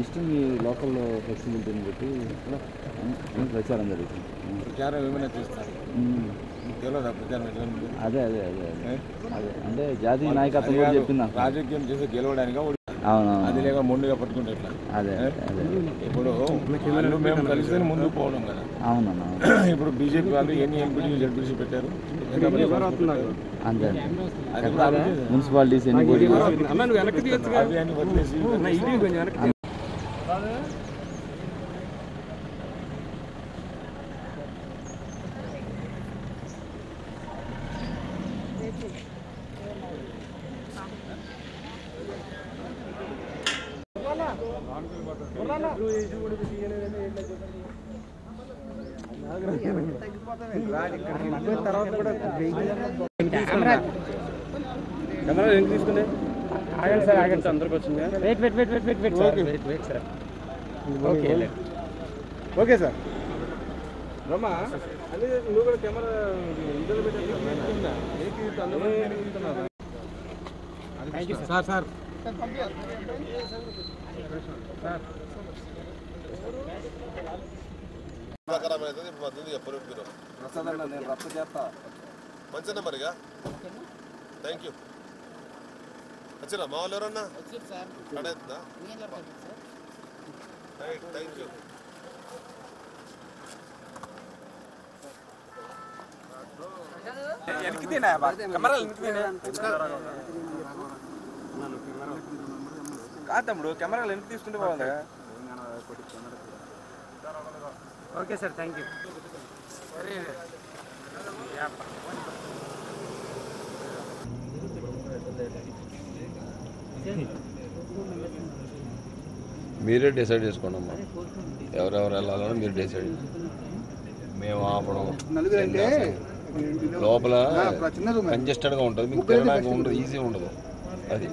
Next మీ local ఫ్లెక్సిబిలిటీని బట్టి ఉమ్, ప్రచారం జరుగుతుంది ఉమ్. ప్రచారం ఏమైనా చేస్తారు ఉమ్. మీకు తెలియదా ప్రచారం ఎట్లా ఉంటుంది? అదే అదే అదే అదే ఏ? అదే అంటే జాతీయ నాయకత్వం అది కూడా కాదు, చెప్పిందా రాజకీయం చేసి గెలవడానికి అది అవునవును లేక మొండిగా పట్టుకుంటే ఎట్లా అదే ఏ? అదే ఇప్పుడు వాళ్ళు మేము కలిసి ముందుకు పోవడం కదా అవునన్నా ఇప్పుడు బీజేపీ వాళ్ళు ఎన్ని ఎంపీడీ జడ్పీసీ పెట్టారు ఎంతమంది పెట్టారు? అంతే అది కూడా ఆలోచించాలి. మున్సిపాలిటీస్ ఎన్ని పోటీ అవి అన్ని వదిలేసి కెమెరా ఎందుకు తీసుకునే ఆగండి సార్ ఆగండి సార్ అందరికి వచ్చింది wait wait wait wait wait wait sir wait wait sir okay okay sir రమ్మా అది నువ్వు కూడా కెమెరా ఇందులో పెట్టేసి సార్ సార్ మంచిదా మరిగా థ్యాంక్ యూ వచ్చిరా మా వాళ్ళు ఎవరన్నా కడేద్దా రైట్ థ్యాంక్ యూ కాదు తమ్ముడు కెమెరాలు ఎంత తీసుకుంటే పోవాలి ఓకే సార్ థ్యాంక్ యూ మీరే డిసైడ్ చేసుకోండి అమ్మా ఎవరెవరు వెళ్ళాలని మీరు డిసైడ్ మేము ఆపడం లోపల కంజెస్టెడ్గా ఉంటుంది మీకు తినడానికి ఉండదు ఈజీ ఉండదు అది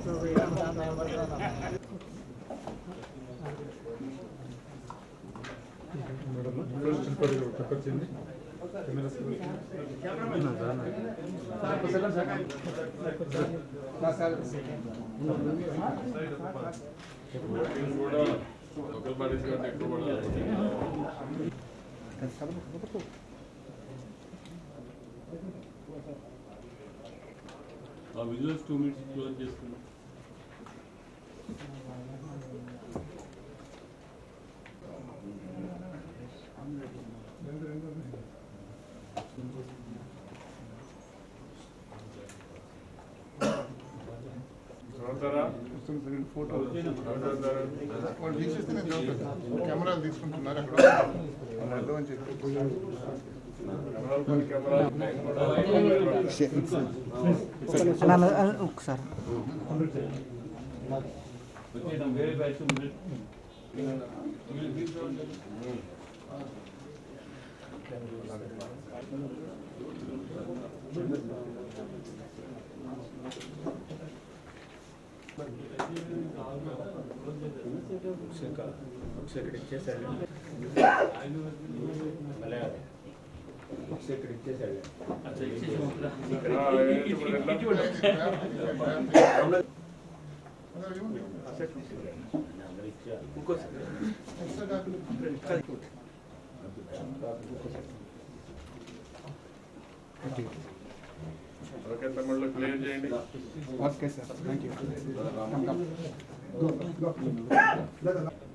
ఆ విజువల్స్ టూ మినిట్స్ క్లోజ్ చేసుకున్నాం కెమెరాలు తీసుకుంటున్నారు అక్కడ వాళ్ళు అర్థమని చెప్పి ఒకసారి వచ్చేయడం వేరే బ్యాచ్ ఓకే తమిళ్లో క్లియర్ చేయండి ఓకే సార్ థ్యాంక్ యూ